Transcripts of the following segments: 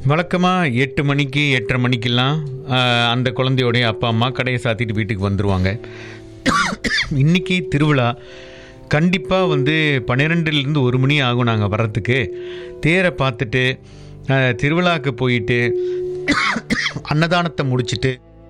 வழக்கமாக எட்டு மணிக்கு எட்டரை மணிக்கெல்லாம் ஆஹ், அந்த குழந்தையோடைய அப்பா அம்மா கடையை சாத்திட்டு வீட்டுக்கு வந்துடுவாங்க இன்னைக்கு திருவிழா கண்டிப்பாக வந்து பன்னிரெண்டுலேருந்து ஒரு மணி ஆகும் நாங்கள் வர்றதுக்கு தேரை பார்த்துட்டு ஆஹ், திருவிழாக்கு போயிட்டு அன்னதானத்தை முடிச்சிட்டு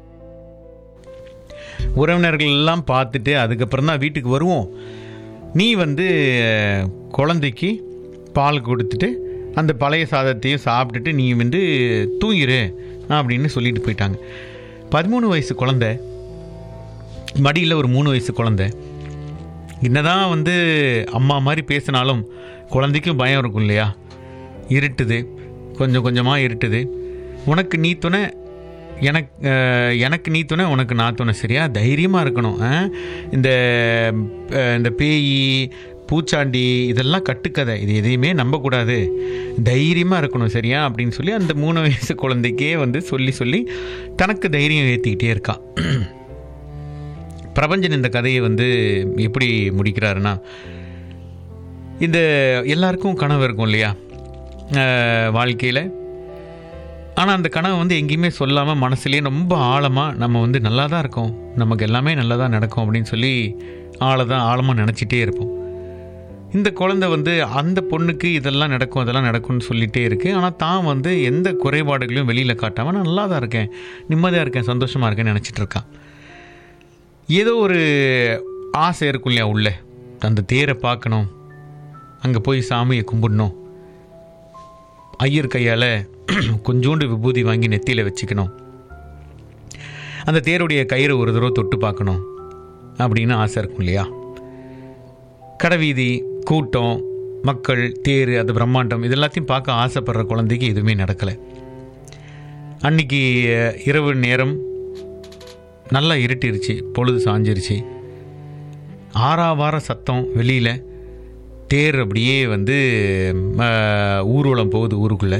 உறவினர்கள் எல்லாம் பார்த்துட்டு அதுக்கப்புறம் தான் வீட்டுக்கு வருவோம் நீ வந்து அஹ், குழந்தைக்கு பால் கொடுத்துட்டு அந்த பழைய சாதத்தையும் சாப்பிட்டுட்டு நீ வந்து தூங்கிரு அப்படின்னு சொல்லிட்டு போயிட்டாங்க பதிமூணு வயசு குழந்தை மடியில் ஒரு மூணு வயசு குழந்தை என்னதான் வந்து அம்மா மாதிரி பேசினாலும் குழந்தைக்கும் பயம் இருக்கும் இல்லையா இருட்டுது கொஞ்சம் கொஞ்சமாக இருட்டுது உனக்கு நீ துணை எனக்கு அஹ், எனக்கு நீ துணை உனக்கு நான் துணை சரியா தைரியமாக இருக்கணும் ஆ? இந்த அஹ், இந்த பேய் பூச்சாண்டி இதெல்லாம் கட்டுக்கதை இது எதையுமே நம்பக்கூடாது தைரியமாக இருக்கணும் சரியா அப்படின்னு சொல்லி அந்த மூணு வயசு குழந்தைக்கே வந்து சொல்லி சொல்லி தனக்கு தைரியம் ஏற்றிக்கிட்டே இருக்கான் பிரபஞ்சன் இந்த கதையை வந்து எப்படி முடிக்கிறாருன்னா இந்த எல்லாருக்கும் கனவு இருக்கும் இல்லையா வாழ்க்கையில் ஆனால் அந்த கனவை வந்து எங்கேயுமே சொல்லாமல் மனசுலேயே ரொம்ப ஆழமாக நம்ம வந்து நல்லா தான் இருக்கோம் நமக்கு எல்லாமே நல்லா தான் நடக்கும் அப்படின்னு சொல்லி ஆழ தான் ஆழமாக நினச்சிட்டே இருப்போம் இந்த குழந்தை வந்து அந்த பொண்ணுக்கு இதெல்லாம் நடக்கும் அதெல்லாம் நடக்கும்னு சொல்லிகிட்டே இருக்கு ஆனால் தான் வந்து எந்த குறைபாடுகளையும் வெளியில் காட்டாமல் நான் நல்லா தான் இருக்கேன் நிம்மதியாக இருக்கேன் சந்தோஷமாக இருக்கேன்னு நினச்சிட்டு இருக்கான் ஏதோ ஒரு ஆசை இருக்கும் இல்லையா உள்ள அந்த தேரை பார்க்கணும் அங்கே போய் சாமியை கும்பிடணும் ஐயர் கையால் கொஞ்சோண்டு விபூதி வாங்கி நெத்தியில் வச்சுக்கணும் அந்த தேருடைய கயிறு ஒரு தடவை தொட்டு பார்க்கணும் அப்படின்னு ஆசை இருக்கும் இல்லையா கடைவீதி கூட்டம் மக்கள் தேர் அது பிரம்மாண்டம் இது எல்லாத்தையும் பார்க்க ஆசைப்படுற குழந்தைக்கு எதுவுமே நடக்கலை அன்னைக்கு அஹ், இரவு நேரம் நல்லா இருட்டிருச்சு பொழுது சாஞ்சிருச்சு ஆறாவார சத்தம் வெளியில் தேர் அப்படியே வந்து அஹ், ஊர்வலம் போகுது ஊருக்குள்ளே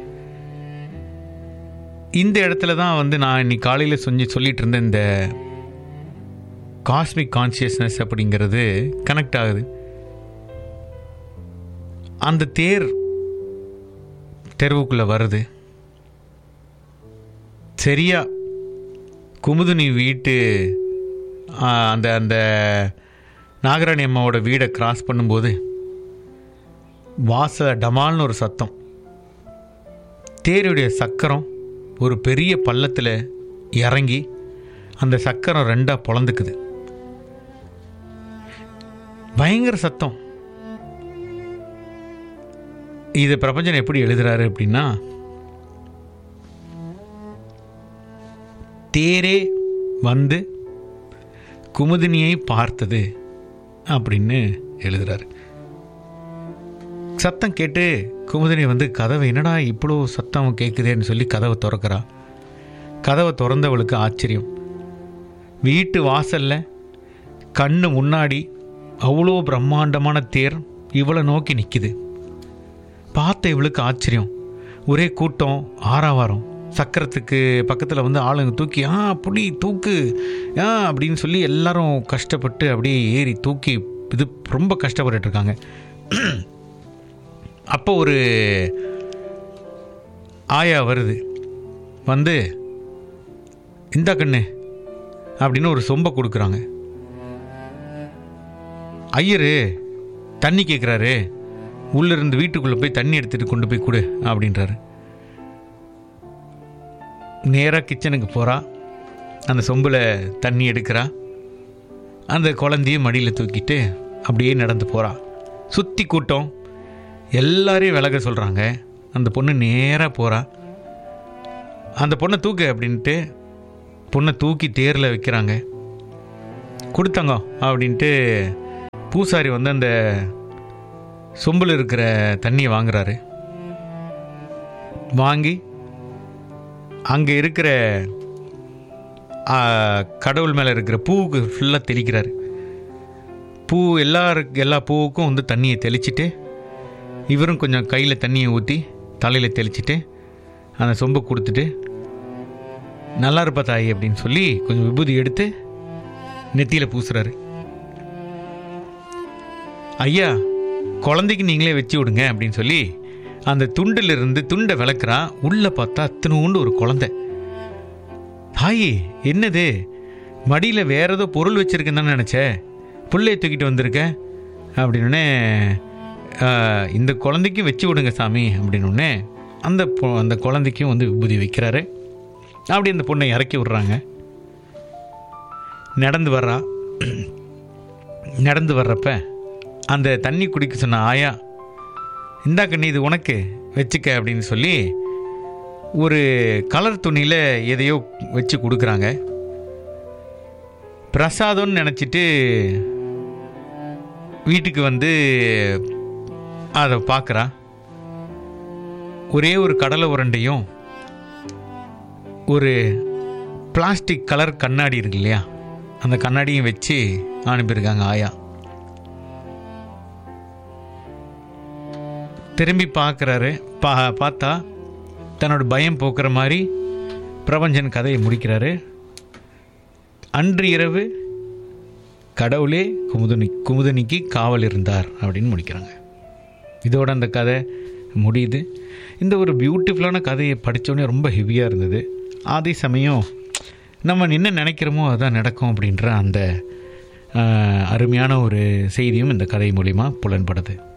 இந்த இடத்துல தான் வந்து நான் இன்னைக்கு காலையில் சொல்லி சொல்லிட்டு இருந்த இந்த காஸ்மிக் கான்சியஸ்னஸ் அப்படிங்கிறது கனெக்ட் ஆகுது அந்த தேர் தெருவுக்குள்ளே வருது சரியா குமுதினி வீட்டு ஆ, அந்த அந்த நாகராணி அம்மாவோட வீடை கிராஸ் பண்ணும்போது வாச டமால்னு ஒரு சத்தம் தேருடைய சக்கரம் ஒரு பெரிய பள்ளத்தில் இறங்கி அந்த சக்கரம் ரெண்டாக பொழந்துக்குது பயங்கர சத்தம் இது பிரபஞ்சன் எப்படி எழுதுறாரு அப்படின்னா தேரே வந்து குமுதினியை பார்த்தது அப்படின்னு எழுதுறாரு சத்தம் கேட்டு குமுதினி வந்து கதவை என்னடா இவ்வளோ சத்தம் கேட்குதேன்னு சொல்லி கதவை திறக்கிறா கதவை திறந்தவளுக்கு ஆச்சரியம் வீட்டு வாசல்ல கண்ணு முன்னாடி அவ்வளோ பிரம்மாண்டமான தேர் இவளை நோக்கி நிற்கிது பார்த்த இவளுக்கு ஆச்சரியம் ஒரே கூட்டம் ஆறாவாரம் சக்கரத்துக்கு பக்கத்தில் வந்து ஆளுங்க தூக்கி ஆ புடி தூக்கு ஆ அப்படின்னு சொல்லி எல்லாரும் கஷ்டப்பட்டு அப்படியே ஏறி தூக்கி இது ரொம்ப கஷ்டப்பட்டுட்டு இருக்காங்க அப்போ ஒரு ஆயா வருது வந்து இந்தா கண்ணு அப்படின்னு ஒரு சொம்பை கொடுக்குறாங்க ஐயரு தண்ணி கேட்குறாரு உள்ளிருந்து வீட்டுக்குள்ளே போய் தண்ணி எடுத்துகிட்டு கொண்டு போய் கொடு அப்படின்றாரு நேராக கிச்சனுக்கு போகிறா அந்த சொம்பில் தண்ணி எடுக்கிறா அந்த குழந்தையும் மடியில் தூக்கிட்டு அப்படியே நடந்து போகிறா சுற்றி கூட்டம் எல்லாரையும் விலக சொல்கிறாங்க அந்த பொண்ணு நேராக போகிறா அந்த பொண்ணை தூக்கு அப்படின்ட்டு பொண்ணை தூக்கி தேரில் வைக்கிறாங்க கொடுத்தாங்க அப்படின்ட்டு பூசாரி வந்து அந்த சொம்பில் இருக்கிற தண்ணியை வாங்குறாரு வாங்கி அங்கே இருக்கிற ஆ, கடவுள் மேலே இருக்கிற பூவுக்கு ஃபுல்லாக தெளிக்கிறாரு பூ எல்லா எல்லா பூவுக்கும் வந்து தண்ணியை தெளிச்சிட்டு இவரும் கொஞ்சம் கையில் தண்ணியை ஊற்றி தலையில் தெளிச்சிட்டு அந்த சொம்பை கொடுத்துட்டு நல்லா இருப்பா தாய் அப்படின்னு சொல்லி கொஞ்சம் விபூதி எடுத்து நெத்தியில் பூசுறாரு ஐயா குழந்தைக்கு நீங்களே வச்சு விடுங்க அப்படின்னு சொல்லி அந்த துண்டிலிருந்து துண்டை விளக்குறா உள்ளே பார்த்தா அத்தனோண்டு ஒரு குழந்தை தாயி என்னது மடியில் வேற ஏதோ பொருள் வச்சுருக்கேன்னு தான் நினச்சேன் புள்ளைய தூக்கிட்டு வந்திருக்க அப்படின்னே இந்த குழந்தைக்கும் வச்சு விடுங்க சாமி அப்படின்னே அந்த பொ- அந்த குழந்தைக்கும் வந்து விபூதி வைக்கிறாரு அப்படி அந்த பொண்ணை இறக்கி விட்றாங்க நடந்து வர்றா நடந்து வர்றப்ப அந்த தண்ணி குடிக்க சொன்ன ஆயா இந்தா கண்ணி இது உனக்கு வச்சுக்க அப்படின்னு சொல்லி ஒரு கலர் துணியில் எதையோ வச்சு கொடுக்குறாங்க பிரசாதம்னு நினச்சிட்டு வீட்டுக்கு வந்து அதை பார்க்குறா ஒரே ஒரு கடலை உருண்டையும் ஒரு பிளாஸ்டிக் கலர் கண்ணாடி இருக்கு இல்லையா அந்த கண்ணாடியும் வச்சு அனுப்பியிருக்காங்க ஆயா திரும்பி பார்க்குறாரு பா பார்த்தா தன்னோட பயம் போக்குற மாதிரி பிரபஞ்சன் கதையை முடிக்கிறாரு அன்று இரவு கடவுளே குமுதனி குமுதனிக்கு காவல் இருந்தார் அப்படின்னு முடிக்கிறாங்க இதோட அந்த கதை முடியுது இந்த ஒரு பியூட்டிஃபுல்லான கதையை படித்தோடனே ரொம்ப ஹெவியாக இருந்தது அதே சமயம் நம்ம என்ன நினைக்கிறோமோ அதுதான் நடக்கும் அப்படின்ற அந்த ஆஹ், அருமையான ஒரு செய்தியும் இந்த கதை மூலிமா புலன்படுது